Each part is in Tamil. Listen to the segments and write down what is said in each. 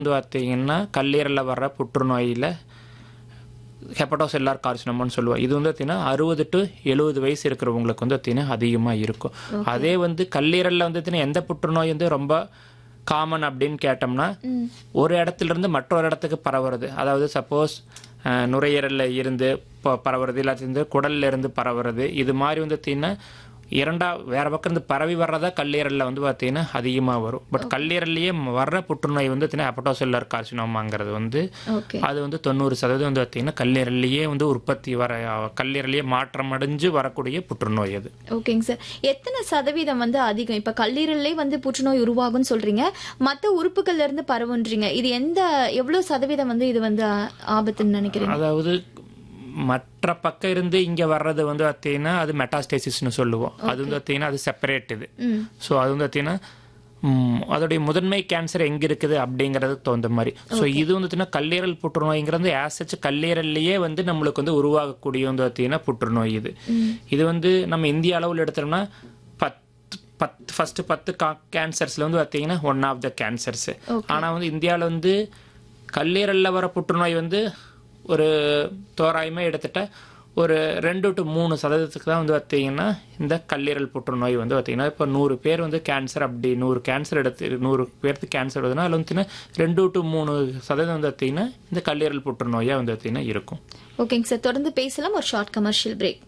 வந்து பார்த்தீங்கன்னா கல்லீரலில் வர்ற புற்றுநோயில் ஹெப்படோசெல்லார் கார்சினோமான்னு சொல்லுவோம் இது வந்து பார்த்தீங்கன்னா அறுபது டு எழுபது வயசு இருக்கிறவங்களுக்கு வந்து பார்த்தீங்கன்னா அதிகமாக இருக்கும் அதே வந்து கல்லீரலில் வந்து பார்த்தீங்கன்னா எந்த புற்றுநோய் வந்து ரொம்ப காமன் அப்படின்னு கேட்டோம்னா ஒரு இடத்துல இருந்து மற்றொரு இடத்துக்கு பரவுறது அதாவது சப்போஸ் நுரையீரல்ல இருந்து ப- பரவுறது இல்லாட்டி குடல்ல இருந்து பரவுறது இது மாதிரி வந்து பார்த்தீங்கன்னா இரண்டா வேற பக்கம் இருந்து பரவி வர்றதா கல்லீரல்ல வந்து பார்த்தீங்கன்னா அதிகமாக வரும் பட் கல்லீரல்லையே வர்ற புற்றுநோய் வந்து பார்த்தீங்கன்னா ஹெப்படோசெல்லார் கார்சினோமாங்கிறது வந்து ஓகே அது வந்து தொண்ணூறு சதவீதம் வந்து பார்த்தீங்கன்னா கல்லீரல்லையே வந்து உற்பத்தி வர கல்லீரல்லையே மாற்றம் அடைஞ்சு வரக்கூடிய புற்றுநோய் அது ஓகேங்க சார் எத்தனை சதவீதம் வந்து அதிகம் இப்ப கல்லீரல்லே வந்து புற்றுநோய் உருவாகும்னு சொல்றீங்க மத்த உறுப்புகள்ல இருந்து பரவுன்றீங்க இது எந்த எவ்வளவு சதவீதம் வந்து இது வந்து ஆ- ஆபத்துன்னு நினைக்கிறீங்க அதாவது மற்ற பக்கம் இருந்து இங்க வர்றது வந்து பார்த்தீங்கன்னா அது மெட்டாஸ்டேசிஸ்னு சொல்லுவோம் அது வந்து பார்த்தீங்கன்னா அது செப்பரேட் இது ம் ஸோ அது வந்து பார்த்தீங்கன்னா ம், அதோடைய முதன்மை கேன்சர் எங்க இருக்குது அப்படிங்கிறதுக்கு தகுந்த மாதிரி ஸோ இது வந்து பார்த்தீங்கன்னா கல்லீரல் புற்றுநோய்ங்கிறது ஆசச்சு கல்லீரல்லையே வந்து நம்மளுக்கு வந்து உருவாகக்கூடிய வந்து பார்த்தீங்கன்னா புற்றுநோய் இது இது வந்து நம்ம இந்திய அளவில் எடுத்தோம்னா பத்து பத்து ஃபர்ஸ்ட் பத்து கேன்சர்ஸ்ல வந்து பார்த்தீங்கன்னா ஒன் ஆஃப் த கேன்சர்ஸ் ஆனால் வந்து இந்தியாவில் வந்து கல்லீரலில் வர புற்றுநோய் வந்து ஒரு தோராயமாக எடுத்துட்டா ஒரு ரெண்டு டு மூணு சதவீதத்துக்கு தான் வந்து பார்த்தீங்கன்னா இந்த கல்லீரல் புற்றுநோய் வந்து பார்த்தீங்கன்னா இப்போ நூறு பேர் வந்து கேன்சர் அப்படி நூறு கேன்சர் எடுத்து நூறு பேருக்கு கேன்சர் வருதுன்னா அதில் வந்து பார்த்தீங்கன்னா ரெண்டு டு மூணு சதவீதம் வந்து பார்த்தீங்கன்னா இந்த கல்லீரல் புற்றுநோயாக வந்து பார்த்தீங்கன்னா இருக்கும் ஓகேங்க சார் தொடர்ந்து பேசலாம் ஒரு ஷார்ட் கமர்ஷியல் பிரேக்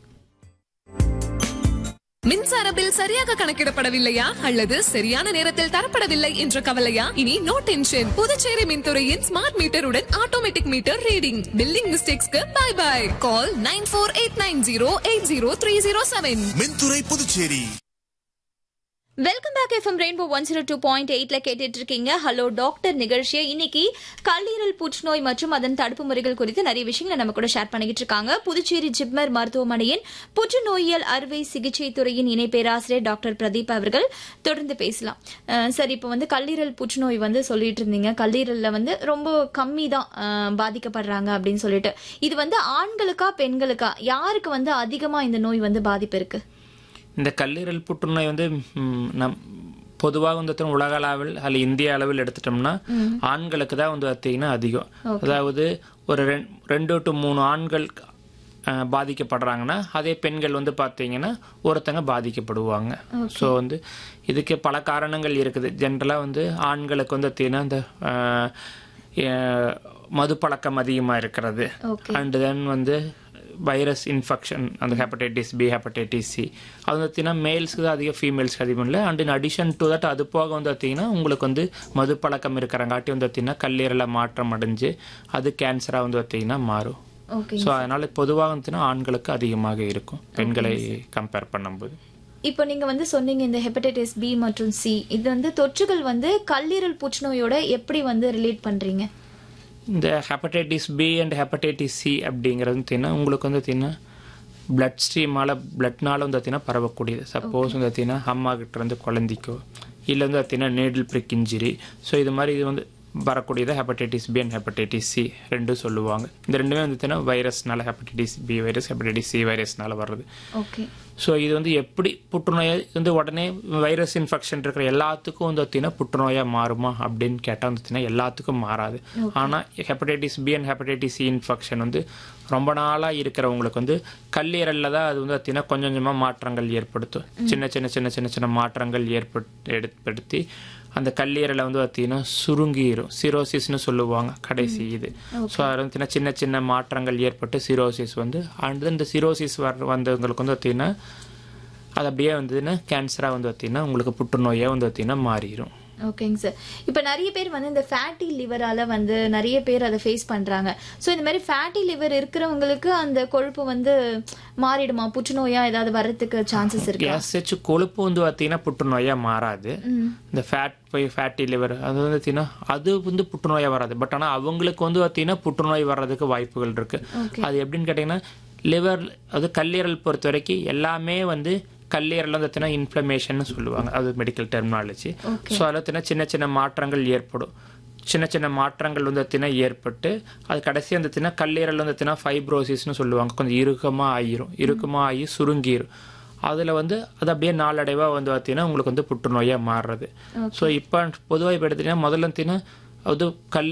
மின்சார பில் சரியாக கணக்கிடப்படவில்லையா அல்லது சரியான நேரத்தில் தரப்படவில்லை என்ற கவலையா இனி நோ டென்ஷன் புதுச்சேரி மின்துறையின் ஸ்மார்ட் மீட்டருடன் ஆட்டோமேட்டிக் மீட்டர் ரீடிங் பில்லிங் மிஸ்டேக்ஸ்க்கு bye bye call nine four eight nine zero eight zero three zero seven மின்துறை Puducherry welcome back FM rainbow one zero two point எயிட்ல கேட்டுட்டு இருக்கீங்க ஹலோ டாக்டர் நிகழ்ச்சியை இன்னைக்கு கல்லீரல் புற்றுநோய் மற்றும் அதன் தடுப்பு முறைகள் குறித்து நிறைய விஷயங்களை நம்ம கூட ஷேர் பண்ணிக்கிட்டு இருக்காங்க புதுச்சேரி ஜிப்மர் மருத்துவமனையின் புற்றுநோயியல் அறுவை சிகிச்சை துறையின் இணை பேராசிரியர் டாக்டர் பிரதீப் அவர்கள் தொடர்ந்து பேசலாம் அஹ் சார் இப்போ வந்து கல்லீரல் புற்றுநோய் வந்து சொல்லிட்டு இருந்தீங்க கல்லீரல்ல வந்து ரொம்ப கம்மி தான் அஹ், பாதிக்கப்படுறாங்க அப்படின்னு சொல்லிட்டு இது வந்து ஆண்களுக்கா பெண்களுக்கா யாருக்கு வந்து அதிகமா இந்த நோய் வந்து பாதிப்பு இருக்கு இந்த கல்லீரல் புற்றுநோய் வந்து ம், நம் பொதுவாக வந்து பார்த்தீங்கன்னா உலக அளவில் அல்ல இந்திய அளவில் எடுத்துட்டோம்னா ஆண்களுக்கு தான் வந்து பார்த்தீங்கன்னா அதிகம் அதாவது ஒரு ரெண்- ரெண்டு டு மூணு ஆண்கள் அஹ், பாதிக்கப்படுறாங்கன்னா அதே பெண்கள் வந்து பார்த்தீங்கன்னா ஒருத்தங்க பாதிக்கப்படுவாங்க ஸோ வந்து இதுக்கு பல காரணங்கள் இருக்குது ஜென்ரலாக வந்து ஆண்களுக்கு வந்து பார்த்தீங்கன்னா இந்த அஹ், அஹ், மது பழக்கம் அதிகமாக இருக்கிறது Okay. அண்ட் தென் வந்து வைரஸ் இன்ஃபெக்ஷன் அந்த ஹெப்படைட்டிஸ் பி ஹெப்படைட்டிஸ் சி அது வந்து பார்த்தீங்கன்னா மேல்ஸ்க்கு தான் அதிகம் ஃபீமேல்ஸ்க்கு அதிகம் இல்லை and in addition to that அது போக வந்து பார்த்தீங்கன்னா உங்களுக்கு வந்து மது பழக்கம் இருக்கிறங்காட்டி வந்து பார்த்தீங்கன்னா கல்லீரல மாற்றம் அடைஞ்சு அது கேன்சராக வந்து பார்த்தீங்கன்னா மாறும் ஓகே ஸோ அதனால பொதுவாக வந்துன்னா ஆண்களுக்கு அதிகமாக இருக்கும் பெண்களை கம்பேர் பண்ணும்போது இப்போ நீங்க வந்து சொன்னீங்க இந்த ஹெப்படைட்டிஸ் பி மற்றும் சி இது வந்து தொற்றுகள் வந்து கல்லீரல் புற்றுநோயோட எப்படி வந்து ரிலேட் பண்றீங்க இந்த hepatitis B and hepatitis C அப்படிங்கிறது பார்த்தீங்கன்னா உங்களுக்கு வந்து பார்த்தீங்கன்னா பிளட் ஸ்ட்ரீமால் பிளட்னால வந்து பார்த்தீங்கன்னா பரவக்கூடியது சப்போஸ் வந்து பார்த்தீங்கன்னா அம்மா கிட்ட இருந்து குழந்தைக்கோ இல்லை வந்து பார்த்தீங்கன்னா நீடில் பிரிக் இன்ஜுரி ஸோ இது மாதிரி இது வந்து வரக்கூடியது hepatitis B and hepatitis C ரெண்டும் சொல்லுவாங்க இந்த ரெண்டுமே வந்து பார்த்தீங்கன்னா வைரஸ்னால hepatitis B virus hepatitis C வைரஸ்னால வர்றது ஓகே ஸோ இது வந்து எப்படி புற்றுநோய் வந்து உடனே வைரஸ் இன்ஃபெக்ஷன் இருக்கிற எல்லாத்துக்கும் வந்து பார்த்தீங்கன்னா புற்றுநோயாக மாறுமா அப்படின்னு கேட்டால் வந்து பார்த்தீங்கன்னா எல்லாத்துக்கும் மாறாது ஆனால் hepatitis B and hepatitis C infection வந்து ரொம்ப நாளாக இருக்கிறவங்களுக்கு வந்து கல்லீரலில் தான் அது வந்து பார்த்தீங்கன்னா கொஞ்சம் கொஞ்சமாக மாற்றங்கள் ஏற்படுத்தும் சின்ன சின்ன சின்ன சின்ன சின்ன மாற்றங்கள் ஏற்பட் ஏற்படுத்தி அந்த கல்லீரலை வந்து பார்த்தீங்கன்னா சுருங்கிரும் சிரோசிஸ்னு சொல்லுவாங்க கடைசி இது ஸோ அதில் வந்து பார்த்தீங்கன்னா சின்ன சின்ன மாற்றங்கள் ஏற்பட்டு சிரோசிஸ் வந்து அண்ட் இந்த சிரோசிஸ் வர வந்தவங்களுக்கு வந்து பார்த்தீங்கன்னா அது அப்படியே வந்ததுன்னா கேன்சராக வந்து பார்த்தீங்கன்னா உங்களுக்கு புற்றுநோயாக வந்து பார்த்தீங்கன்னா மாறிடும் ஓகேங்க சார் இப்போ நிறைய பேர் வந்து இந்த ஃபேட்டி லிவரால வந்து நிறைய பேர் அதை ஃபேஸ் பண்றாங்க ஸோ இந்த மாதிரி ஃபேட்டி லிவர் இருக்கிறவங்களுக்கு அந்த கொழுப்பு வந்து மாறிடுமா புற்றுநோயா ஏதாவது வர்றதுக்கு சான்சஸ் இருக்கு கேஸ் கொழுப்பு வந்து பார்த்தீங்கன்னா புற்றுநோயாக மாறாது இந்த ஃபேட் போய் ஃபேட்டி லிவர் அது வந்து பார்த்தீங்கன்னா அது வந்து புற்றுநோயாக வராது பட் ஆனால் அவங்களுக்கு வந்து பார்த்தீங்கன்னா புற்றுநோய் வர்றதுக்கு வாய்ப்புகள் இருக்கு அது எப்படின்னு கேட்டிங்கன்னா லிவர் அது கல்லீரல் பொறுத்த வரைக்கும் எல்லாமே வந்து கல்லீரல் வந்து பார்த்தீங்கன்னா இன்ஃப்ளமேஷன் சொல்லுவாங்க அது மெடிக்கல் டெர்மினாலஜி ஸோ அதில் பார்த்தீங்கன்னா சின்ன சின்ன மாற்றங்கள் ஏற்படும் சின்ன சின்ன மாற்றங்கள் வந்து பார்த்தீங்கன்னா ஏற்பட்டு அது கடைசி வந்து பார்த்தீங்கன்னா கல்லீரல் வந்து பார்த்தீங்கன்னா ஃபைப்ரோசிஸ்னு சொல்லுவாங்க கொஞ்சம் இறுக்கமாக ஆயிரும் இறுக்கமாக ஆகி சுருங்கிரும் அதில் வந்து அது அப்படியே நாளடைவாக வந்து பார்த்தீங்கன்னா உங்களுக்கு வந்து புற்றுநோயாக மாறுறது ஸோ இப்போ பொதுவாக இப்போ எடுத்தீங்கன்னா முதல்ல பார்த்தீங்கன்னா அது கல்